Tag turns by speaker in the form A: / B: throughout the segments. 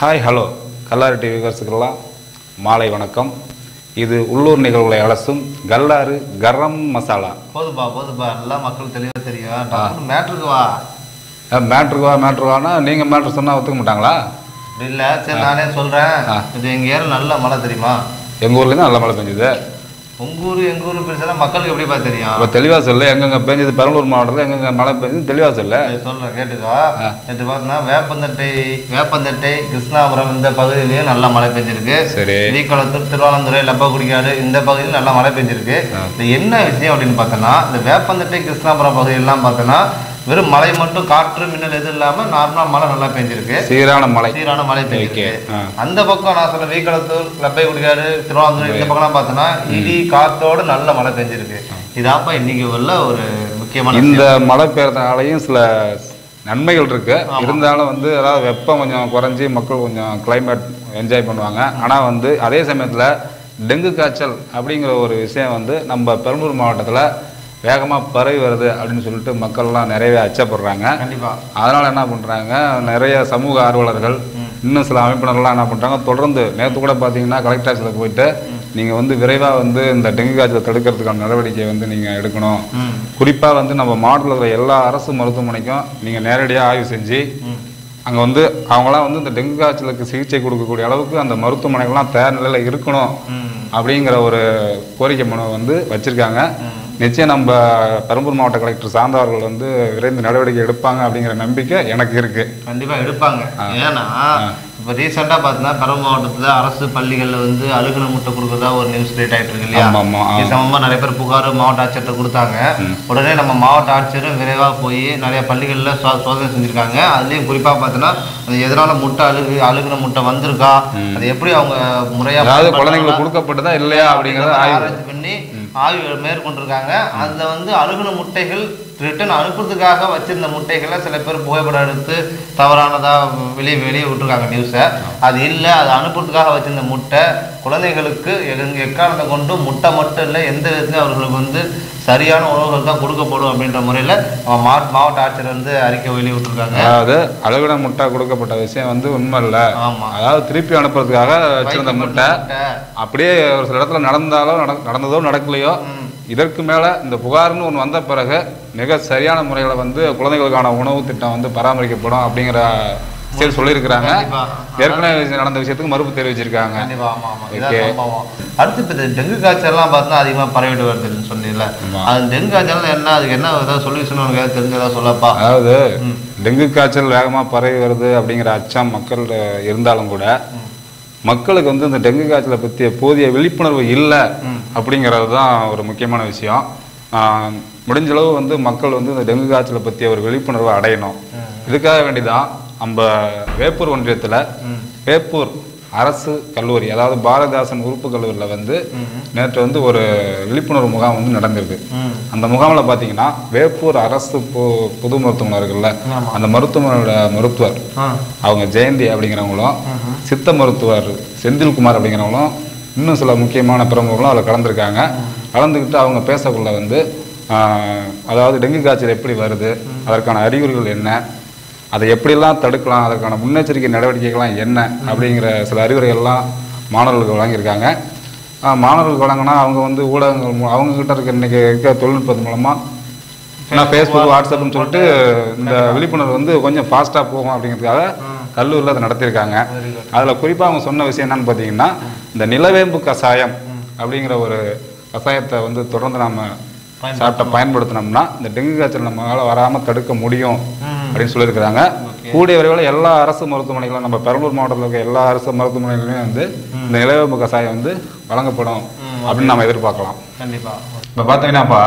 A: Hi hello Kallaru TV விவர்ஸுக்கெல்லாம் மாலை வணக்கம் இது உள்ளூர் நிகழ்வுகளை அலசும் கல்லாறு கரம் மசாலா
B: போதுப்பா போதுப்பா எல்லாம் மக்கள் தெளிவா தெரியும் டக்குனு மேட்ருக்கு வா
A: மேட்ருக்குவா மேட்ருவானா நீங்கள் மேட்ரு சொன்னால் ஒத்துக்க மாட்டாங்களா
B: அப்படி இல்லை சரி நானே சொல்றேன்
A: ஆ.
B: இது எங்க ஏரியா நல்ல மழை தெரியுமா
A: எங்கள் ஊர்லேருந்து நல்ல மழை பெஞ்சுது
B: உங்க ஊர் எங்க ஊர் பெருசாக மக்களுக்கு எப்படிப்பா தெரியும்
A: அப்போ தெளிவாக சொல்லு எங்கெங்கே பெஞ்சது பெரம்பலூர் மாவட்டத்தில் எங்கெங்கே மழை பெஞ்சது தெளிவாக சொல்லு
B: சரி, சொல்றேன் கேட்டுக்கோ நேற்று பார்த்தீங்கன்னா வேப்பந்தட்டை வேப்பந்தட்டை கிருஷ்ணாபுரம் இந்த பகுதியிலயும் நல்லா மழை பெஞ்சிருக்கு
A: சரி
B: ஸ்ரீகுளத்தூர் திருவாலந்துறை லப்பக்குடிக்காடு இந்த பகுதியில் நல்லா மழை பெஞ்சிருக்கு இது என்ன விஷயம் அப்படின்னு பார்த்தோன்னா இந்த வேப்பந்தட்டை கிருஷ்ணாபுரம் பகுதியெல்லாம் பார்த்தோன்னா வெறும் மழை மட்டும் காற்று மின்னல் எதுவும் இல்லாமல் நார்மலாக மழை நல்லா பெஞ்சிருக்கு
A: சீரான மழை
B: சீரான மழை
A: ஓகே
B: பெய்யுது
A: ஆ
B: அந்த பக்கம் நான் சொன்ன வீக்கலத்தூர் லப்பை குடிக்காடு திருவாரூர் இந்த பக்கம்லாம் பார்த்தோன்னா இடி காத்தோட நல்ல மழை பெஞ்சிருக்கு இதாப்பா இன்னைக்கு உள்ள ஒரு முக்கியமான
A: இந்த மழை பெய்யறதுனாலையும் சில நன்மைகள் இருக்கு இருந்தாலும் வந்து அதாவது வெப்பம் கொஞ்சம் குறைஞ்சி மக்கள் கொஞ்சம் கிளைமேட் என்ஜாய் பண்ணுவாங்க ஆனால் வந்து அதே சமயத்தில் டெங்கு காய்ச்சல் அப்படிங்கிற ஒரு விஷயம் வந்து நம்ம பெரம்பலூர் மாவட்டத்தில் வேகமாக பரவி வருது அப்படின்னு சொல்லிட்டு மக்கள்லாம் நிறையவே அச்சப்படுறாங்க
B: கண்டிப்பா
A: அதனால் என்ன பண்ணுறாங்க நிறைய சமூக ஆர்வலர்கள் இன்னும் சில அமைப்பினர்கள்லாம் என்ன பண்ணுறாங்க தொடர்ந்து நேற்று கூட பார்த்தீங்கன்னா கலெக்டர் ஆஃபீஸில் போயிட்டு நீங்கள் வந்து விரைவாக வந்து இந்த டெங்கு காய்ச்சலை தடுக்கிறதுக்கான நடவடிக்கை வந்து நீங்கள் எடுக்கணும்
B: ம்
A: குறிப்பாக வந்து நம்ம மாவட்டத்தில் இருக்கிற எல்லா அரசு மருத்துவமனைக்கும் நீங்கள் நேரடியாக ஆய்வு செஞ்சு
B: ம்
A: அங்கே வந்து அவங்களாம் வந்து இந்த டெங்கு காய்ச்சலுக்கு சிகிச்சை கொடுக்கக்கூடிய அளவுக்கு அந்த மருத்துவமனைகள்லாம் தயார் நிலையில் இருக்கணும்
B: ம்
A: அப்படிங்கிற ஒரு கோரிக்கை மனு வந்து வச்சுருக்காங்க
B: ம்.
A: நிச்சயம் நம்ம பெரம்பலூர் மாவட்ட கலெக்டர் சார்ந்தவர்கள் வந்து விரைந்து நடவடிக்கை எடுப்பாங்க அப்படிங்கிற நம்பிக்கை எனக்கு இருக்குது
B: கண்டிப்பா எடுப்பாங்க ஏன்னா இப்ப ரீசெண்டா பார்த்தீங்கன்னா பெரம்பலூர் மாவட்டத்துல அரசு பள்ளிகள்ல வந்து அழுகுன முட்டை கொடுக்கறதா ஒரு நியூஸ் கிரியேட் ஆயிட்டு இருக்கு இல்லையா
A: ஆமா, ஆமா, ஆ.
B: இது சம்பந்தமா நிறைய பேர் புகார் மாவட்ட ஆட்சியர்கிட்ட கொடுத்தாங்க உடனே நம்ம மாவட்ட ஆட்சியரும் விரைவா போய் நிறைய பள்ளிகள்ல சோ- சோதனை செஞ்சிருக்காங்க அதுலயும் குறிப்பா பார்த்தீங்கன்னா அந்த எதனால முட்டை அழுகு அழுகுன முட்டை வந்திருக்கா அது எப்படி அவங்க முறையா
A: அதாவது
B: பயன்படுத்துறாங்களா?
A: குழந்தைங்களுக்கு கொடுக்கப்பட்டதா இல்லையா அப்படிங்கிறத ஆய்வு
B: ஆராய்ச்சி பண்ணி ஆய்வு மேற்கொண்டிருக்காங்க அதுல வந்து அழுகுன முட்டைகள் ரிட்டர்ன் அனுப்புறதுக்காக வச்சிருந்த முட்டைகளை சில பேர் புகைப்படம் எடுத்து தவறானதா வெளியே வெளியே விட்டுருக்காங்க நியூஸை அது இல்லை அது அனுப்புறதுக்காக வச்சிருந்த முட்டை குழந்தைகளுக்கு எங்க எக்காரணத்தை கொண்டு முட்டை மட்டும் இல்லை எந்த விதத்துலையும் அவர்களுக்கு வந்து சரியான உணவுகள் தான் கொடுக்கப்படும் அப்படின்ற முறையில் மாவட்ட ஆட்சியர் வந்து அறிக்கை வெளியே விட்டுருக்காங்க
A: அதாவது அழுகுன முட்டை கொடுக்கப்பட்ட விஷயம் வந்து உண்மை இல்லை
B: ஆமா
A: அதாவது திருப்பி அனுப்புறதுக்காக வச்சிருந்த முட்டை
B: முட்டை
A: அப்படியே ஒரு சில இடத்துல நடந்தாலோ நட நடந்ததோ நடக்கலையோ
B: ம்.
A: இதற்கு மேல இந்த புகார்னு ஒன்று வந்த பிறகு மிக சரியான முறையில் வந்து குழந்தைகளுக்கான உணவு திட்டம் வந்து பராமரிக்கப்படும் அப்படிங்கிற சரி சொல்லியிருக்கிறாங்க
B: கண்டிப்பா.
A: ஏற்கனவே நடந்த விஷயத்துக்கு மறுப்பு தெரிவிச்சிருக்காங்க
B: கண்டிப்பா ஆமா ஆமா இதான்
A: Okay.
B: சம்பவம் அடுத்து இப்போ இந்த டெங்கு காய்ச்சல்லாம் பார்த்தா அதிகமா பரவிட்டு வருதுன்னு சொன்னீங்கல்ல
A: ஆமா.
B: அது டெங்கு காய்ச்சல் என்ன அதுக்கு என்ன ஏதாவது சொல்யூஷன் உனக்கு ஏதாவது தெரிஞ்சதா சொல்லப்பா
A: அதாவது டெங்கு காய்ச்சல் வேகமாக பரவி வருது அப்படிங்கிற அச்சம் மக்கள் இருந்தாலும் கூட மக்களுக்கு வந்து இந்த டெங்கு காய்ச்சலை பற்றிய போதிய விழிப்புணர்வு இல்லை அப்படிங்கிறது தான் ஒரு முக்கியமான விஷயம் ஆஹ் முடிஞ்ச அளவு வந்து மக்கள் வந்து இந்த டெங்கு காய்ச்சலை பற்றிய ஒரு விழிப்புணர்வை அடையணும் இதுக்காக வேண்டிதான் நம்ம வேப்பூர் ஒன்றியத்தில் வேப்பூர் அரசு கல்லூரி அதாவது பாரதிதாசன் உறுப்பு கல்லூரியில் வந்து நேற்று வந்து ஒரு விழிப்புணர்வு முகாம் வந்து நடந்திருக்கு
B: ம்
A: அந்த முகாமில் பார்த்தீங்கன்னா வேப்பூர் அரசு பொ பொது மருத்துவமனை இருக்குல்ல
B: ஆமா.
A: அந்த மருத்துவமனையோட மருத்துவர்
B: ஆ
A: அவங்க ஜெயந்தி அப்படிங்கிறவங்களும் சித்த மருத்துவர் செந்தில்குமார் அப்படிங்கிறவங்களும் இன்னும் சில முக்கியமான பிரமுகர்களும் அதில் கலந்துருக்காங்க கலந்துக்கிட்டு அவங்க பேசக்குள்ள வந்து ஆஹ், அதாவது டெங்கு காய்ச்சல் எப்படி வருது அதற்கான அறிகுறிகள் என்ன அதை எப்படியெல்லாம் தடுக்கலாம் அதற்கான முன்னெச்சரிக்கை நடவடிக்கைகள்லாம் என்ன அப்படிங்கிற சில அறிவுரைகள்லாம் மாணவர்களுக்கு வழங்கியிருக்காங்க ஆஹ், மாணவர்களுக்கு வழங்கினா அவங்க வந்து ஊடகங்கள் மூ- அவங்க கிட்ட இருக்க இன்னைக்கு இருக்க தொழில்நுட்பத்து மூலமாக நான் ஃபேஸ்புக் வாட்ஸ்அப்னு சொல்லிட்டு இந்த விழிப்புணர்வு வந்து கொஞ்சம் ஃபாஸ்ட்டாக போகும் அப்படிங்கிறதுக்காக கல்லூரியில் அதை நடத்தியிருக்காங்க அதில் குறிப்பாக அவங்க சொன்ன விஷயம் என்னன்னு பார்த்தீங்கன்னா இந்த நிலவேம்பு கஷாயம் அப்படிங்கிற ஒரு கஷாயத்தை வந்து தொடர்ந்து நம்ம சாப்பிட்ட பயன்படுத்தினோம்னா இந்த டெங்கு காய்ச்சல் நம்மளால் வராமல் தடுக்க முடியும் அப்படின்னு சொல்லியிருக்கிறாங்க கூடிய விரைவில் எல்லா அரசு மருத்துவமனைகளும் நம்ம பெரம்பலூர் மாவட்டத்தில் இருக்க எல்லா அரசு மருத்துவமனைகளிலுமே வந்து இந்த நிலவேம்பு கஷாயம் வந்து வழங்கப்படும் அப்படின்னு நம்ம எதிர்பார்க்கலாம்
B: கண்டிப்பா
A: இப்போ பார்த்தீங்கன்னாப்பா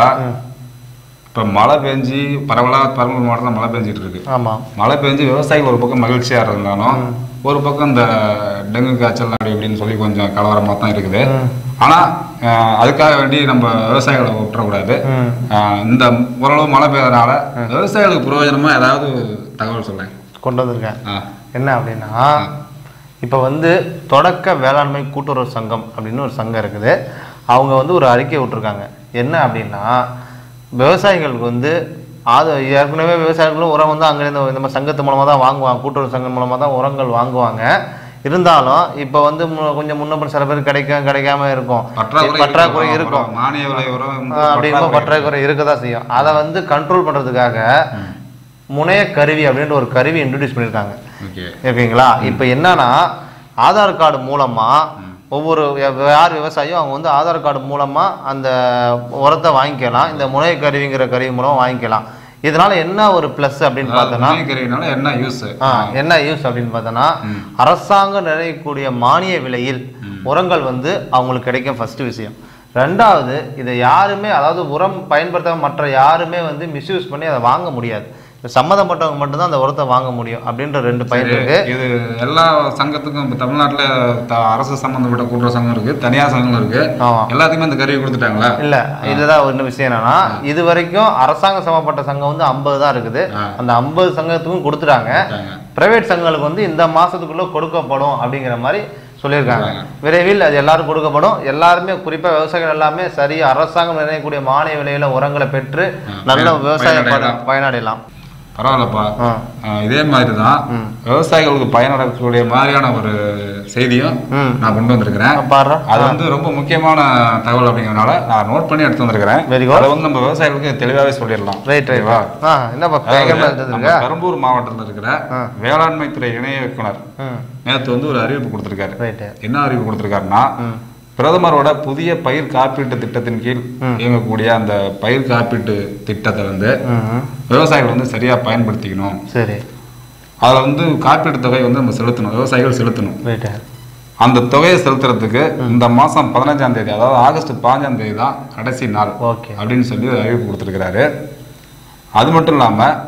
A: இப்போ மழை பெஞ்சு பரவலாக பெரம்பலூர் மாவட்டத்தில் மழை பெஞ்சிட்டு இருக்கு
B: ஆமா
A: மழை பெஞ்சு விவசாயிகள் ஒரு பக்கம் மகிழ்ச்சியாக இருந்தாலும் ஒரு பக்கம் இந்த டெங்கு காய்ச்சல் அப்படி இப்படின்னு சொல்லி கொஞ்சம் கலவரமாக தான் இருக்குது ஆனால் அதுக்காக வேண்டி நம்ம விவசாயிகளை விட்டுறக்கூடாது
B: ம்
A: அஹ், இந்த ஓரளவு மழை பெய்யறதுனால விவசாயிகளுக்கு பிரயோஜனமாக ஏதாவது தகவல் சொல்லேன்
B: கொண்டு வந்திருக்கேன்
A: ஆ
B: என்ன அப்படின்னா இப்போ வந்து தொடக்க வேளாண்மை கூட்டுறவு சங்கம் அப்படின்னு ஒரு சங்கம் இருக்குது அவங்க வந்து ஒரு அறிக்கை விட்டுருக்காங்க என்ன அப்படின்னா விவசாயிகளுக்கு வந்து அது ஏற்கனவே விவசாயிகளும் உரம் வந்து அங்கேருந்து இந்த மாதிரி சங்கத்து மூலமாக தான் வாங்குவாங்க கூட்டுறவு சங்கம் மூலமாக தான் உரங்கள் வாங்குவாங்க இருந்தாலும் இப்போ வந்து மு- கொஞ்சம் முன்ன பின்ன சில பேர் கிடைக்கும் கிடைக்காம இருக்கும்
A: பற்றாக்குறை
B: பற்றாக்குறை
A: இருக்கு.
B: இருக்கும்
A: அப்புறம் மானிய விலை உரம் வந்து
B: ஆஹ் அப்படிங்கும்போது
A: பற்றாக்குறை
B: பற்றாக்குறை இருக்க தான் செய்யும் அதை வந்து கண்ட்ரோல் பண்ணுறதுக்காக முனைய கருவி அப்படின்ற ஒரு கருவி இன்ட்ரடியூஸ் பண்ணியிருக்காங்க
A: ஓகே
B: ஓகேங்களா இப்போ என்னன்னா ஆதார் கார்டு மூலமா ஒவ்வொரு ய- யார் விவசாயியும் அவங்க வந்து ஆதார் கார்டு மூலமா அந்த உரத்தை வாங்கிக்கலாம் இந்த முனைய கருவிங்கிற கருவி மூலமா வாங்கிக்கலாம் இதனால என்ன ஒரு ப்ளஸ் அப்படின்னு பார்த்தோன்னா
A: கருவினால என்ன யூஸ்
B: ஆ, என்ன யூஸ் அப்படின்னு பார்த்தோன்னா அரசாங்கம் நிர்ணயிக்கக்கூடிய மானிய விலையில் உரங்கள் வந்து அவங்களுக்கு கிடைக்கும் ஃபர்ஸ்ட் விஷயம் ரெண்டாவது இதை யாருமே அதாவது உரம் பயன்படுத்தாம மற்ற யாருமே வந்து மிஸ்யூஸ் பண்ணி அதை வாங்க முடியாது இந்த சம்மந்தப்பட்டவங்க மட்டும்தான் அந்த உரத்தை வாங்க முடியும் அப்படின்ற ரெண்டு பயன் இருக்கு
A: இது எல்லா சங்கத்துக்கும் இப்போ தமிழ்நாட்டுல த- அரசு சம்பந்தப்பட்ட கூட்டுறவு சங்கம் இருக்கு தனியார் சங்கங்கள் இருக்கு
B: ஆமா
A: எல்லாத்துக்குமே இந்த கருவி கொடுத்துட்டாங்களா
B: இல்ல இதுதான் ஒரு விஷயம் என்னன்னா இது வரைக்கும் அரசாங்க சம்பந்தப்பட்ட சங்கம் வந்து ஐம்பது தான் இருக்குது
A: ஆ.
B: அந்த ஐம்பது சங்கத்துக்கும் கொடுத்துட்டாங்க
A: கொடுத்துட்டாங்க.
B: பிரைவேட் சங்கங்களுக்கு வந்து இந்த மாசத்துக்குள்ள கொடுக்கப்படும் அப்படிங்கிற மாதிரி சொல்லியிருக்காங்க விரைவில் அது எல்லாரும் கொடுக்கப்படும் எல்லாருமே குறிப்பா விவசாயிகள் எல்லாமே சரி அரசாங்கம் நிர்ணயிக்கக்கூடிய மானிய விலையில உரங்களை பெற்று நல்ல
A: பயன்-
B: விவசாய
A: பயனடையலாம்.
B: பட- பயனடையலாம்
A: பரவாயில்லப்பா
B: ஆ.
A: ஆ, இதே மாதிரி தான் விவசாயிகளுக்கு பயனடக்கூடிய மாதிரியான ஒரு செய்தியும்
B: ம்.
A: நான் கொண்டு வந்திருக்கிறேன்
B: பாடுறா
A: அது வந்து ரொம்ப முக்கியமான தகவல் அப்படிங்கிறதுனால நான் நோட் பண்ணி எடுத்து வந்திருக்கிறேன்
B: Very good.
A: அதை வந்து நம்ம விவசாயிகளுக்கு தெளிவாகவே சொல்லிடலாம்
B: ரைட் ரைட்
A: ஓகேவா?
B: ஆ என்னப்பா வேகமா
A: அதாவது நம்ம
B: இருந்திருக்கா
A: பெரம்பூர் மாவட்டத்தில் இருக்கிற
B: ஆ.
A: வேளாண்மை துறை இணை இயக்குனர்
B: ம்
A: நேற்று வந்து ஒரு அறிவிப்பு கொடுத்திருக்காரு
B: ரைட்டு
A: என்ன அறிவிப்பு கொடுத்திருக்காருன்னா
B: ம்
A: பிரதமரோட புதிய பயிர் காப்பீட்டு திட்டத்தின் கீழ் இயங்கக்கூடிய அந்த பயிர் காப்பீட்டு திட்டத்தை வந்து
B: ம்
A: விவசாயிகள் வந்து சரியா பயன்படுத்திக்கணும்
B: சரி
A: அதில் வந்து காப்பீட்டு தொகை வந்து நம்ம செலுத்தணும் விவசாயிகள் செலுத்தணும்
B: ரைட்டு
A: அந்த தொகையை செலுத்துறதுக்கு இந்த மாதம் பதினஞ்சாம் தேதி அதாவது ஆகஸ்ட் பாஞ்சாம் தேதி தான் கடைசி நாள்
B: ஓகே
A: அப்படின்னு சொல்லி ஒரு அறிவிப்பு கொடுத்துருக்கிறாரு அது மட்டும் இல்லாமல்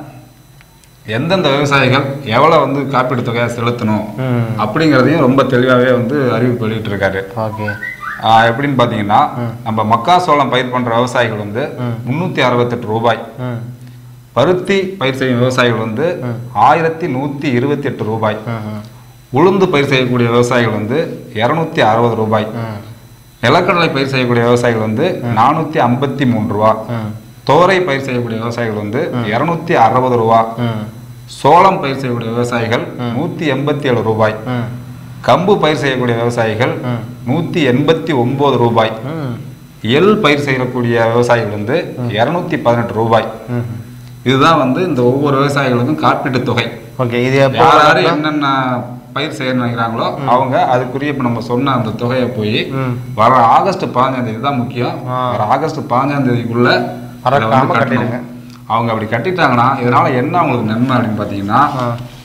A: எந்தெந்த விவசாயிகள் எவ்வளோ வந்து காப்பீட்டு தொகையை செலுத்தணும்
B: ம்
A: அப்படிங்கிறதையும் ரொம்ப தெளிவாகவே வந்து அறிவிப்பு வெளியிட்டிருக்காரு
B: ஓகே
A: ஆஹ் எப்படின்னு பார்த்தீங்கன்னா நம்ம மக்காசோளம் பயிர் பண்ணுற விவசாயிகள் வந்து முந்நூற்றி அறுபத்தெட்டு ரூபாய்
B: ம்
A: பருத்தி பயிர் செய்யும் விவசாயிகள் வந்து ஆயிரத்தி நூற்றி இருபத்தி எட்டு ரூபாய்
B: ம் ம்
A: உளுந்து பயிர் செய்யக்கூடிய விவசாயிகள் வந்து இரநூத்தி அறுபது ரூபாய்
B: ம்
A: நிலக்கடலை பயிர் செய்யக்கூடிய விவசாயிகள் வந்து நானூற்றி ஐம்பத்தி மூணு ரூபா
B: ம்
A: துவரை பயிர் செய்யக்கூடிய விவசாயிகள் வந்து இரநூத்தி அறுபது ரூபா
B: ம்
A: சோளம் பயிர் செய்யக்கூடிய விவசாயிகள் நூற்றி எண்பத்தி ஏழு ரூபாய்
B: ம்
A: கம்பு பயிர் செய்யக்கூடிய விவசாயிகள்
B: ம்.
A: நூற்றி எண்பத்தி ஒம்பது ரூபாய்
B: ம்
A: எள் பயிர் செய்யக்கூடிய விவசாயிகள் வந்து இரநூத்தி பதினெட்டு ரூபாய்
B: ம்
A: இதுதான் வந்து இந்த ஒவ்வொரு விவசாயிகளுக்கும் காப்பீட்டு தொகை
B: ஓகே இது எப்போ
A: யார் யார் என்னென்ன பயிர் செய்யணும்னு நினைக்கிறாங்களோ அவங்க அதுக்குரிய இப்போ நம்ம சொன்ன அந்த தொகையை போய்
B: ம்
A: வர ஆகஸ்ட் பதினஞ்சாம் தேதி தான் முக்கியம்
B: ஆ.
A: வர ஆகஸ்ட் பதினஞ்சாம் தேதிக்குள்ள இதை வந்து
B: மறக்காம
A: கட்டணும்.
B: கட்டிடுங்க.
A: அவங்க அப்படி கட்டிட்டாங்கன்னா இதனால என்ன அவங்களுக்கு நன்மை அப்படின்னு பார்த்தீங்கன்னா
B: ஆ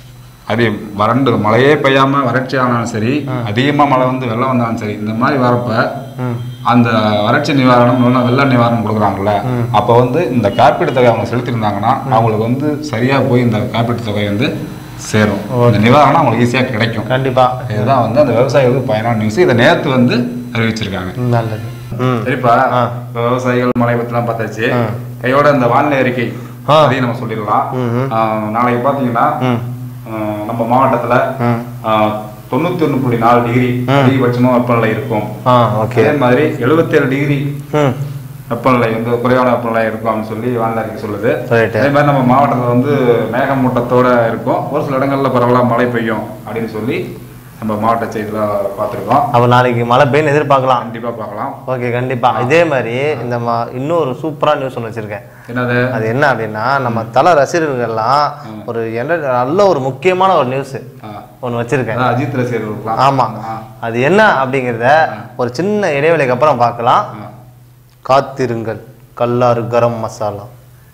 A: அது வறண்டு மழையே பெய்யாம வறட்சி ஆனாலும் சரி அதிகமா மழை வந்து வெள்ளம் வந்தாலும் சரி இந்த மாதிரி வரப்ப
B: ம்
A: அந்த வறட்சி நிவாரணம் இல்லைன்னா வெள்ள நிவாரணம் கொடுக்குறாங்கல்ல அப்போ வந்து இந்த காப்பீட்டு தொகை அவங்க செலுத்தியிருந்தாங்கன்னா அவங்களுக்கு வந்து சரியா போய் இந்த காப்பீட்டு தொகை வந்து சேரும் இந்த நிவாரணம் அவங்களுக்கு ஈஸியா கிடைக்கும்
B: கண்டிப்பா
A: இதுதான் வந்து அந்த விவசாயிகளுக்கு பயனான நியூஸ் இதை நேத்து வந்து அறிவிச்சிருக்காங்க
B: நல்லது ம்
A: சரிப்பா
B: ஆ.
A: இப்ப விவசாயிகள் மழை பத்திலாம் பார்த்தாச்சு
B: ஆ.
A: கையோட இந்த வானிலை அறிக்கை
B: ஆ.
A: அதையும் நம்ம சொல்லிடலாம்
B: ம்ஹும்.
A: ஆ, நாளைக்கு பாத்தீங்கன்னா
B: ம்
A: ஆ, நம்ம மாவட்டத்துல
B: ம்
A: தொண்ணூத்தி ஒண்ணு புள்ளி நாலு டிகிரி அதிகபட்சமா வெப்பநிலை இருக்கும்
B: ஆ ஓகே
A: அதே மாதிரி எழுபத்தேழு டிகிரி
B: ம்
A: வெப்பநிலை வந்து குறைவான வெப்பநிலை இருக்கும் அப்படின்னு சொல்லி வானிலை அறிக்கை சொல்லுது
B: ரைட்டு
A: அதே மாதிரி நம்ம மாவட்டத்துல வந்து மேகமூட்டத்தோட இருக்கும் ஒரு சில இடங்கள்ல பரவலா மழை பெய்யும் அப்படின்னு சொல்லி நம்ம மாவட்ட செய்தியில பார்த்துருக்கோம்
B: அப்போ நாளைக்கு மழை பெய்யும் எதிர்பார்க்கலாம்
A: கண்டிப்பா பார்க்கலாம்
B: ஓகே கண்டிப்பா இதே மாதிரி இந்த ம இன்னொரு சூப்பரா நியூஸ் ஒன்று வச்சிருக்கேன்
A: என்னது
B: அது என்ன அப்படின்னா நம்ம தல ரசிகர்கள்லாம் ஒரு என்ன நல்ல ஒரு முக்கியமான ஒரு நியூஸ்
A: ஆ.
B: ஒன்று வச்சிருக்கேன்
A: அதான் அஜித் ரசிகர்களுக்குலாம்
B: ஆமா
A: ஆ.
B: அது என்ன அப்படிங்கிறத ஒரு சின்ன இடைவேளைக்கு அப்புறம் பார்க்கலாம்
A: ஆ.
B: காத்திருங்கள் கல்லாறு கரம் மசாலா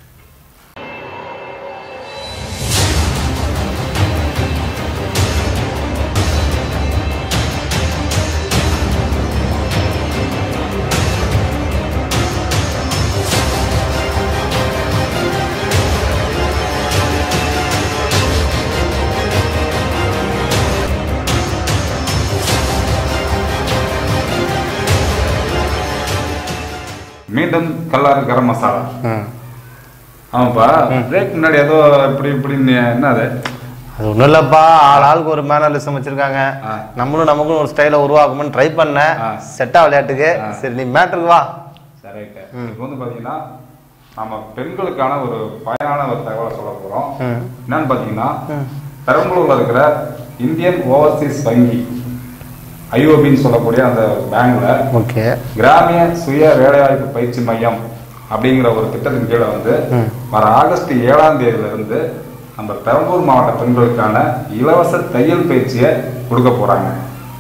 A: மீண்டும் கல்லாறு கரம் மசாலா
B: ம்
A: ஆமாப்பா பிரேக் முன்னாடி ஏதோ இப்படி இப்படின்னு என்ன அது
B: அது ஒன்றும் இல்லைப்பா ஆள் ஆளுக்கு ஒரு மேனலிசம் வச்சிருக்காங்க
A: ஆ.
B: நம்மளும் நமக்கும் ஒரு ஸ்டைலை உருவாக்கணும்னு ட்ரை பண்ணேன்
A: ஆ.
B: செட்டா விளையாட்டுக்கு சரி நீ மேட்டருக்கு வா
A: சரி இப்போ வந்து பார்த்தீங்கன்னா நம்ம பெண்களுக்கான ஒரு பயனான ஒரு தகவலை சொல்ல போகிறோம்
B: ம்
A: என்னன்னு பார்த்தீங்கன்னா பெரம்பலூர்ல இருக்கிற இந்தியன் ஓவர்சீஸ் வங்கி ஐஓபின்னு சொல்லக்கூடிய அந்த பேங்க்ல
C: ஓகே
A: கிராமிய சுய வேலைவாய்ப்பு பயிற்சி மையம் அப்படிங்கிற ஒரு திட்டத்தின் கீழே வந்து வர ஆகஸ்ட் ஏழாம் தேதியில இருந்து நம்ம பெரம்பூர் மாவட்ட பெண்களுக்கான இலவச தையல் பயிற்சியை கொடுக்க போறாங்க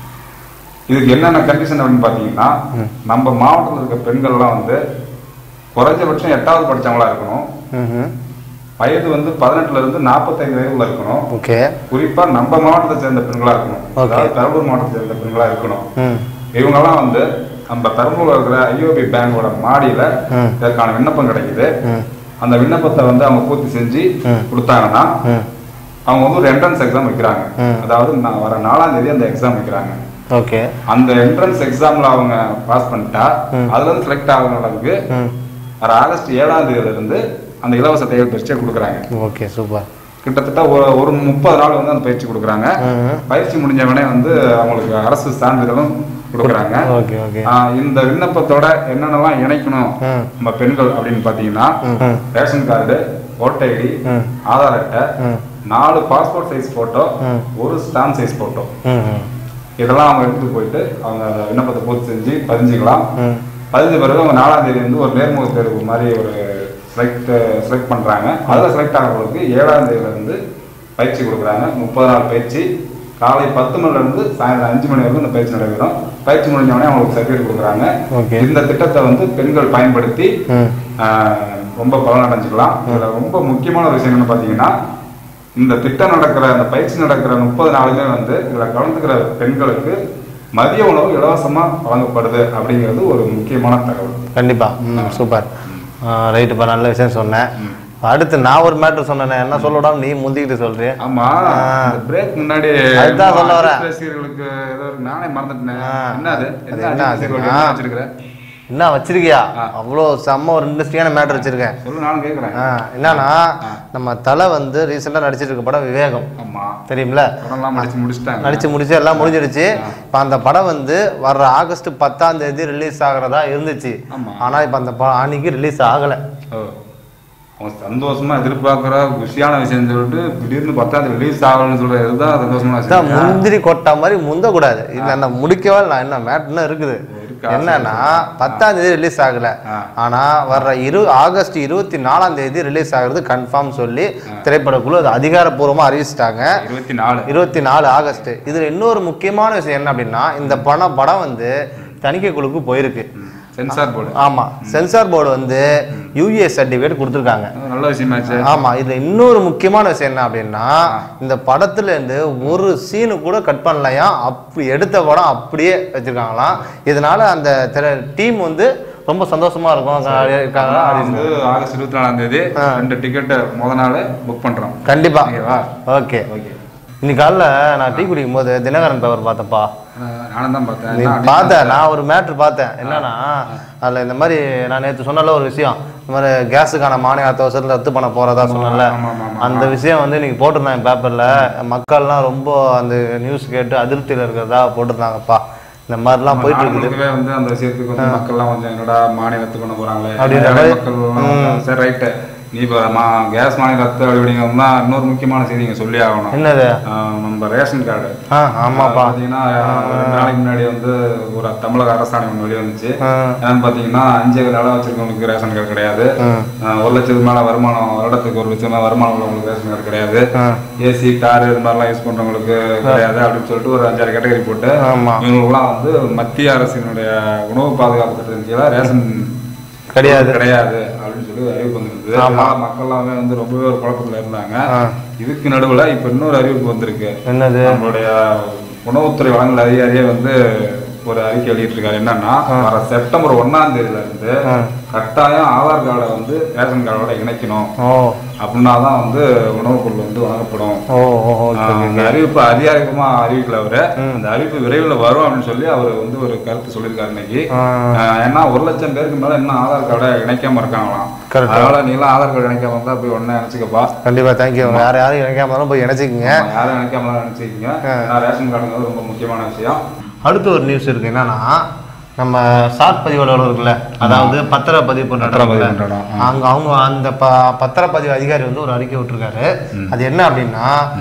A: இதுக்கு என்னென்ன கண்டிஷன் அப்படின்னு பார்த்தீங்கன்னா நம்ம மாவட்டத்தில் இருக்க பெண்கள்லாம் வந்து குறைஞ்சபட்சம் எட்டாவது படிச்சவங்களா இருக்கணும்
C: ம்
A: வயது வந்து பதினெட்டுல இருந்து நாற்பத்தைந்து வயதுல இருக்கணும்
C: ஓகே
A: குறிப்பா நம்ம மாவட்டத்தை சேர்ந்த பெண்களா இருக்கணும்
C: Okay.
A: அதாவது பெரம்பூர் மாவட்டத்தை சேர்ந்த பெண்களா இருக்கணும்
C: ம்
A: இவங்கெல்லாம் வந்து நம்ம பெரம்பூர்ல இருக்கிற ஐஓபி பேங்கோட மாடியில
C: ம்.
A: இதற்கான விண்ணப்பம் கிடைக்குது
C: ம்
A: அந்த விண்ணப்பத்தை வந்து அவங்க பூர்த்தி செஞ்சு
C: ம்.
A: கொடுத்தாங்கன்னா
C: ம்
A: அவங்க வந்து ஒரு என்ட்ரன்ஸ் எக்ஸாம் வைக்கிறாங்க
C: ம்.
A: அதாவது நான் வர நாலாம் தேதி அந்த எக்ஸாம் வைக்கிறாங்க
C: ஓகே
A: அந்த என்ட்ரன்ஸ் எக்ஸாம்ல அவங்க பாஸ் பண்ணிட்டா
C: ம்.
A: அதுல இருந்து செலக்ட் ஆகுறவங்களுக்கு
C: ம்
A: வர ஆகஸ்ட் ஏழாம் தேதியில இருந்து அந்த இலவச தையல் பயிற்சியை கொடுக்குறாங்க
C: ஓகே சூப்பர்
A: கிட்டத்தட்ட ஒரு ஒரு முப்பது நாள் வந்து அந்த பயிற்சி கொடுக்குறாங்க
C: ம்
A: பயிற்சி முடிஞ்சவனே வந்து அவங்களுக்கு அரசு சான்றிதழும் கொடுக்குறாங்க
C: ஓகே ஓகே
A: ஆஹ் இந்த விண்ணப்பத்தோட என்னென்னலாம் இணைக்கணும்
C: ம்
A: நம்ம பெண்கள் அப்படின்னு பார்த்தீங்கன்னா
C: ம்
A: ரேஷன் கார்டு ஓட்டர் ஐடி
C: ம்.
A: ஆதார் அட்டை
C: ம்
A: நாலு பாஸ்போர்ட் சைஸ் போட்டோ
C: ம்.
A: ஒரு ஸ்டாம்ப் சைஸ் போட்டோ
C: ம் ம்
A: இதெல்லாம் அவங்க எடுத்துட்டு போயிட்டு அவங்க அந்த விண்ணப்பத்தை பூர்த்தி செஞ்சு பதிஞ்சுக்கலாம்
C: ம்
A: பதிஞ்ச பிறகு அவங்க நாலாம் தேதி வந்து ஒரு நேர்முக தேர்வு மாதிரி ஒரு செலக்ட் செலக்ட் பண்றாங்க அதில் செலக்ட் ஆனவங்களுக்கு ஏழாம் தேதியில இருந்து பயிற்சி கொடுக்குறாங்க முப்பது நாள் பயிற்சி காலை பத்து மணில இருந்து சாயந்தரம் அஞ்சு மணி வரைக்கும் இந்த பயிற்சி நடைபெறும் பயிற்சி முடிஞ்ச உடனே அவங்களுக்கு சர்டிஃபிகேட் கொடுக்குறாங்க
C: ஓகே
A: இந்த திட்டத்தை வந்து பெண்கள் பயன்படுத்தி
C: ம்
A: ஆஹ், ரொம்ப பலன் அடைஞ்சுக்கலாம் இதுல ரொம்ப முக்கியமான ஒரு விஷயம் என்ன பார்த்தீங்கன்னா இந்த திட்டம் நடக்கிற அந்த பயிற்சி நடக்கிற முப்பது நாளுமே வந்து இதுல கலந்துக்கிற பெண்களுக்கு மதிய உணவு இலவசமா வழங்கப்படுது அப்படிங்கிறது ஒரு முக்கியமான தகவல்
C: கண்டிப்பா ம் சூப்பர் ரைட்டுப்பா நல்ல விஷயம் சொன்னேன் அடுத்து நான் ஒரு மேட்ரு சொன்னேன் என்ன சொல்லக்கூடாது நீ முந்திக்கிட்டு சொல்றிய
A: ஆமா இந்த பிரேக் முன்னாடி
C: அதுதான் சொல்ல வரேன்.
A: ரசிகர்களுக்கு ஏதோ ஒரு நானே மறந்துட்டேன்
C: ஆ.
A: என்ன அது
C: அது
A: என்ன
C: என்ன
A: அஜித்
C: அது?
A: ரசிகர்களுக்கு
C: ஆ.
A: என்ன வச்சிருக்கிற
C: என்ன வச்சிருக்கியா அவ்வளோ செம்ம ஒரு இன்ட்ரெஸ்டிங்கான மேட்ரு வச்சிருக்கேன்
A: சொல்லு நானும் கேட்கறேன்
C: ஆ, என்னன்னா நம்ம தலை வந்து ரீசெண்டாக நடிச்சிட்டு இருக்க படம் விவேகம்
A: ஆமா
C: தெரியுமில்ல
A: படம்லாம் நடிச்சு முடிச்சிட்டாங்க
C: நடிச்சு முடிச்சு எல்லாம் முடிஞ்சிருச்சு இப்போ அந்த படம் வந்து வர்ற ஆகஸ்ட் பத்தாம் தேதி ரிலீஸ் ஆகுறதா இருந்துச்சு
A: ஆமா.
C: ஆனா இப்போ அந்த படம் அன்னைக்கு ரிலீஸ் ஆகல
A: ஓ. அவங்க சந்தோஷமா எதிர்பார்க்கிற குஷியான விஷயம் சொல்லிட்டு திடீர்னு பத்தாம் ரிலீஸ் ஆகணும்னு சொல்றது தான் சந்தோஷமான
C: அதான்
A: விஷயம்
C: முந்திரி கொட்டா மாதிரி முந்தக்கூடாது இல்லை நான் முடிக்கவே இல்லை. நான் என்ன மேட்னு இருக்குது
A: இருக்கா?
C: என்னன்னா பத்தாம் தேதி ரிலீஸ் ஆகல
A: ஆ.
C: ஆனா வர்ற இரு ஆகஸ்ட் இருபத்தி நாலாம் தேதி ரிலீஸ் ஆகுறது கன்ஃபார்ம் சொல்லி திரைப்படக்குழு அது அதிகாரப்பூர்வமா அறிவிச்சிட்டாங்க
A: இருபத்தி நாலு
C: இருபத்தி நாலு ஆகஸ்ட் இதுல இன்னொரு முக்கியமான விஷயம் என்ன அப்படின்னா இந்த படம் படம் வந்து தணிக்கை குழுக்கு போயிருக்கு
A: சென்சார் போர்டு
C: ஆமா சென்சார் போர்டு வந்து யூஏ சர்டிஃபிகேட் கொடுத்துருக்காங்க
A: நல்ல விஷயமாச்சு
C: ஆமா இதுல இன்னொரு முக்கியமான விஷயம் என்ன அப்படின்னா இந்த படத்துல இருந்து ஒரு சீனு கூட கட் பண்ணலையா அப்படி எடுத்த படம் அப்படியே வச்சிருக்காங்களாம் இதனால அந்த டீம் வந்து ரொம்ப சந்தோஷமா இருக்கும் இருக்காங்க
A: நான்
C: அப்படின்னு
A: வந்து ஆகஸ்ட் இருபத்தி நாலாம் தேதி ரெண்டு டிக்கெட் முத நாள் புக் பண்றோம்
C: கண்டிப்பா
A: ஓகேவா
C: ஓகே
A: ஓகே
C: இன்னைக்கு காலைல நான் டீ குடிக்கும் போது தினகரன் பேப்பர் பார்த்தப்பா
A: நானும் தான் பார்த்தேன்
C: நீ
A: என்ன
C: பார்த்த நான் ஒரு மேட்ரு பார்த்தேன் என்னன்னா அதில் இந்த மாதிரி நான் நேற்று சொன்னல ஒரு விஷயம் இந்த மாதிரி கேஸுக்கான மானிய அத்தவசரத்தில் ரத்து பண்ண போறதா சொன்னல
A: ஆமா, ஆமா, ஆமா.
C: அந்த விஷயம் வந்து இன்னைக்கு போட்டிருந்தாங்க பேப்பரில் மக்கள்லாம் ரொம்ப அந்த நியூஸ் கேட்டு அதிருப்தியில் இருக்கிறதா போட்டிருந்தாங்கப்பா இந்த மாதிரிலாம் போயிட்டு இருக்குது
A: நாங்களுமே வந்து அந்த விஷயத்துக்கு வந்து மக்கள்லாம் கொஞ்சம் என்னடா மாநிலத்துக்கு கொண்டு போறாங்களே
C: அப்படின்ற
A: ஏழை
C: மாதிரி,
A: மக்கள் எல்லாம் சரி ரைட்டு நீ இப்போ மா கேஸ் மாநில ரத்து அப்படிங்கிறது தான் இன்னொரு முக்கியமான செய்தி இங்கே சொல்லி ஆகணும்
C: என்னது
A: ஆஹ் நம்ம ரேஷன் கார்டு
C: ஆ ஆமாப்பா
A: பார்த்தீங்கன்னா ஒரு ரெண்டு நாளைக்கு முன்னாடி வந்து ஒரு தமிழக அரசாணை ஒன்று வெளியே வந்துச்சு
C: ஆ.
A: என்னன்னு பார்த்தீங்கன்னா அஞ்சு நிலம் வச்சிருக்கவங்களுக்கு ரேஷன் கார்டு கிடையாது
C: ம்.
A: ஆஹ் ஒரு லட்சத்துக்கு மேலே வருமானம் வருடத்துக்கு ஒரு லட்சம் மேலே வருமானம் உள்ளவங்களுக்கு ரேஷன் கார்டு கிடையாது
C: ஆ.
A: ஏசி கார் இது மாதிரிலாம் யூஸ் பண்றவங்களுக்கு கிடையாது அப்படின்னு சொல்லிட்டு ஒரு அஞ்சாறு கேட்டகரி போட்டு
C: ஆமா.
A: இவங்களுக்குலாம் வந்து மத்திய அரசினுடைய உணவு பாதுகாப்பு திட்டத்தின் கீழே ரேஷன்
C: கிடையாது
A: கிடையாது அப்படின்னு சொல்லி அறிவிப்பு வந்திருந்தது அதனால மக்கள் எல்லாமே வந்து ரொம்பவே ஒரு குழப்பத்துல இருந்தாங்க
C: ஆ.
A: இதுக்கு நடுவுல இப்ப இன்னொரு அறிவிப்பு வந்திருக்கு
C: என்னது
A: நம்மளுடைய உணவுத்துறை வழங்கல் அதிகாரியே வந்து ஒரு அறிக்கை வெளியிட்டிருக்காரு என்னன்னா வர செப்டம்பர் ஒண்ணாம் தேதியில இருந்து
C: ஆ.
A: கட்டாயம் ஆதார் கார்டை வந்து ரேஷன் கார்டோட இணைக்கணும்
C: ஓ
A: அப்படின்னா தான் வந்து உணவுப் பொருள் வந்து வழங்கப்படும்
C: ஓ ஓ ஓகே
A: ஆஹ் அந்த அறிவிப்பு அதிகாரிகமா அறிவிக்கல அவரு அந்த அறிவிப்பு விரைவில் வரும் அப்படின்னு சொல்லி அவர் வந்து ஒரு கருத்து சொல்லியிருக்காரு இன்னைக்கு
C: ஆ.
A: ஆஹ் ஏன்னா ஒரு லட்சம் பேருக்கு மேல இன்னும் ஆதார் கார்டை இணைக்காம இருக்காங்களாம்
C: Correct.
A: அதனால நீலாம் ஆதார் கார்டு இணைக்காம இருந்தா போய் உடனே நினைச்சுக்கப்பா
C: கண்டிப்பா தேங்க்யூ யார் யாரும் இணைக்காம இருந்தாலும் போய் இணைச்சிக்கங்க
A: யாரும் நினைக்காம நினைச்சுக்கீங்க ஏன்னா ரேஷன் கார்டுங்கிறது ரொம்ப முக்கியமான விஷயம்
C: அடுத்த ஒரு நியூஸ் இருக்கு என்னன்னா நம்ம சாட் பதிவாளர் இருக்குல்ல அதாவது பத்திரப்பதிவு
A: பத்திரப்பதிவு
C: பண்றாங்க
A: பண்றோம்.
C: அங்க அவங்க அந்த ப பத்திரப்பதிவு அதிகாரி வந்து ஒரு அறிக்கை விட்டுருக்காரு அது என்ன அப்படின்னா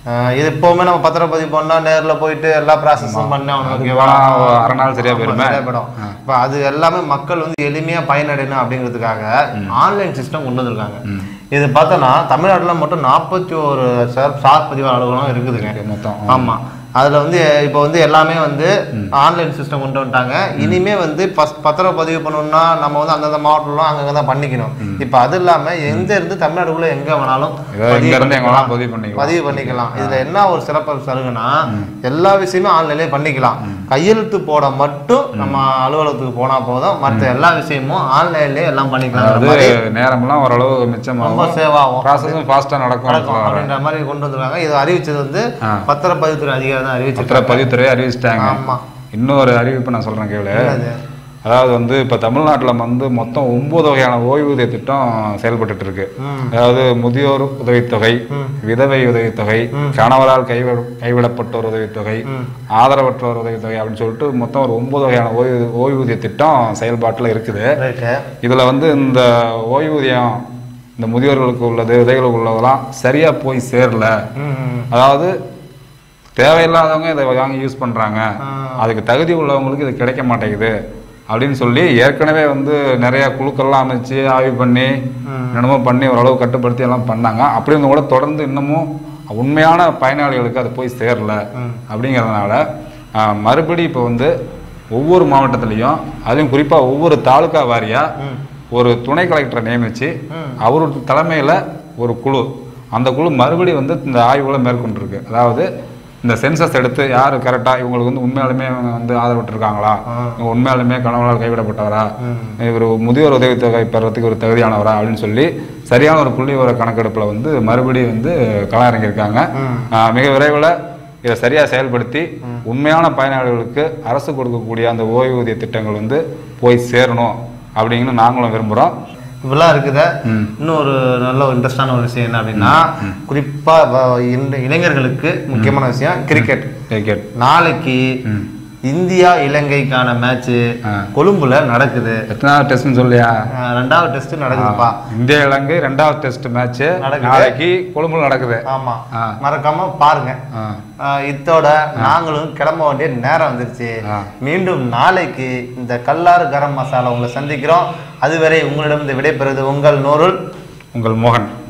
C: அஹ் இது எப்பவுமே நம்ம பத்திரப்பதிவு பண்ணா நேர்ல போயிட்டு எல்லா ப்ராசஸும் பண்ணா
A: அது
C: ஓகேவா
A: போனா ஒரு அரை நாள் சரியா
C: ஆமா,
A: போயிருமே.
C: சரியா போயிடும் இப்போ அது எல்லாமே மக்கள் வந்து எளிமையா பயனடையணும் அப்படிங்கிறதுக்காக ஆன்லைன் சிஸ்டம் கொண்டு வந்திருக்காங்க இது பார்த்தோன்னா தமிழ்நாட்டுல மட்டும் நாற்பத்தி ஒரு சார் சார் பதிவு அலுவலகம் இருக்குதுங்க
A: மொத்தம்
C: ஆமா அதுல வந்து இப்போ வந்து எல்லாமே வந்து ஆன்லைன் சிஸ்டம் கொண்டு வந்துட்டாங்க இனிமே வந்து பஸ் பத்திரம் பதிவு பண்ணணும்னா நம்ம வந்து அந்தந்த மாவட்டம்லாம் அங்கங்க தான் பண்ணிக்கணும் இப்போ அது இல்லாம எங்க இருந்து தமிழ்நாடுக்குள்ள எங்க வேணாலும்
A: ஏதாவது
C: பதிவு
A: இங்க இருந்து எங்க வேணாலும்
C: பண்ணிக்கலாம்.
A: பதிவு பண்ணிக்கலாம்.
C: பதிவு பண்ணிக்கலாம் இதுல என்ன ஒரு சிறப்பு சலுகைனா எல்லா விஷயமும் ஆன்லைன்லயே பண்ணிக்கலாம் கையெழுத்து போட மட்டும் நம்ம அலுவலகத்துக்கு போனா போதும் மற்ற எல்லா விஷயமும் ஆன்லைன்லயே எல்லாம் பண்ணிக்கலாம்
A: அதாவது நேரமெல்லாம் ஓரளவு
C: ரொம்ப
A: மிச்சமாகும்
C: சேவ் ஆகும்
A: ப்ராசஸும் ஃபாஸ்ட்டாக நடக்கும்
C: நடக்கும் அப்படின்ற மாதிரி கொண்டு வந்திருக்காங்க இது அறிவிச்சது வந்து
A: ஆ.
C: பத்திரப்பதிவுத்துறை அதிகாரி தான்
A: பத்திர
C: அறிவிச்சிருக்காங்க
A: பதிவுத்துறை அறிவிச்சிட்டாங்க
C: ஆமா
A: இன்னொரு அறிவிப்பு நான் சொல்றேன் கேளு
C: என்னது?
A: அதாவது வந்து இப்போ தமிழ்நாட்டில் வந்து மொத்தம் ஒன்பது வகையான ஓய்வூதிய திட்டம் செயல்பட்டுட்டு இருக்கு
C: ம்.
A: அதாவது முதியோர் உதவித்தொகை விதவை உதவித்தொகை கணவரால் கைவிட கைவிடப்பட்டோர் உதவித்தொகை ஆதரவற்றோர் உதவித்தொகை அப்படின்னு சொல்லிட்டு மொத்தம் ஒரு ஒன்பது வகையான ஓய்வு ஓய்வூதிய திட்டம் செயல்பாட்டில் இருக்குது
C: ரைட்டு
A: இதில் வந்து இந்த ஓய்வூதியம் இந்த முதியோர்களுக்கு உள்ளது விதைகளுக்கு உள்ளதெல்லாம் சரியாக போய் சேரல
C: ம்
A: அதாவது தேவையில்லாதவங்க இதை வாங்கி யூஸ் பண்ணுறாங்க
C: ஆ.
A: அதுக்கு தகுதி உள்ளவங்களுக்கு இது கிடைக்க மாட்டேங்குது அப்படின்னு சொல்லி ஏற்கனவே வந்து நிறைய குழுக்கள்லாம் அமைச்சு ஆய்வு பண்ணி என்னமோ பண்ணி ஓரளவு கட்டுப்படுத்தி எல்லாம் பண்ணாங்க அப்படி இருந்தும் கூட தொடர்ந்து இன்னமும் உண்மையான பயனாளிகளுக்கு அது போய் சேரல அப்படிங்கிறதுனால ஆ, மறுபடி இப்போ வந்து ஒவ்வொரு மாவட்டத்துலேயும் அதுவும் குறிப்பாக ஒவ்வொரு தாலுக்கா வாரியாக ஒரு துணை கலெக்டரை நியமித்து அவரோட தலைமையில் ஒரு குழு அந்த குழு மறுபடியும் வந்து இந்த ஆய்வுகளை மேற்கொண்டிருக்கு அதாவது இந்த சென்சஸ் எடுத்து யார் கரெக்டாக இவங்களுக்கு வந்து உண்மையாலுமே இவங்க வந்து ஆதரவிட்டிருக்காங்களா இவங்க உண்மையாலுமே கணவனால் கைவிடப்பட்டவரா இவர் முதியோர் உதவித்தொகை பெறத்துக்கு ஒரு தகுதியானவரா அப்படின்னு சொல்லி சரியான ஒரு புள்ளி விவர கணக்கெடுப்பில் வந்து மறுபடியும் வந்து களம் இறங்கியிருக்காங்க ஆஹ் மிக விரைவில் இதை சரியாக செயல்படுத்தி உண்மையான பயனாளிகளுக்கு அரசு கொடுக்கக்கூடிய அந்த ஓய்வூதிய திட்டங்கள் வந்து போய் சேரணும் அப்படிங்கன்னு நாங்களும் விரும்புகிறோம்
C: இப்படிலாம் இருக்குது
A: ம்.
C: இன்னும் ஒரு நல்ல ஒரு இன்ட்ரெஸ்டான ஒரு விஷயம் என்ன அப்படின்னா குறிப்பா வ- இந்த இளைஞர்களுக்கு முக்கியமான விஷயம் கிரிக்கெட்
A: கிரிக்கெட்
C: நாளைக்கு இந்தியா இலங்கைக்கான மேட்ச்
A: ஆ.
C: கொழும்புல நடக்குது
A: எத்தனாவது டெஸ்ட்னு சொல்லியா
C: அஹ் ரெண்டாவது டெஸ்ட் நடக்குதுப்பா
A: இந்தியா இலங்கை ரெண்டாவது டெஸ்ட் மேட்ச்
C: நடக்குது.
A: நாளைக்கு கொழும்புல நடக்குது
C: ஆமா
A: ஆ.
C: மறக்காம பாருங்க
A: ஆ.
C: அஹ் இத்தோட நாங்களும் கிளம்ப வேண்டிய நேரம் வந்துருச்சு
A: ஆ.
C: மீண்டும் நாளைக்கு இந்த கல்லாறு கரம் மசாலா உங்களை சந்திக்கிறோம் அதுவரை உங்களிடம் இந்த விடைபெறுவது உங்கள் நூறுல்
A: உங்கள் மோகன்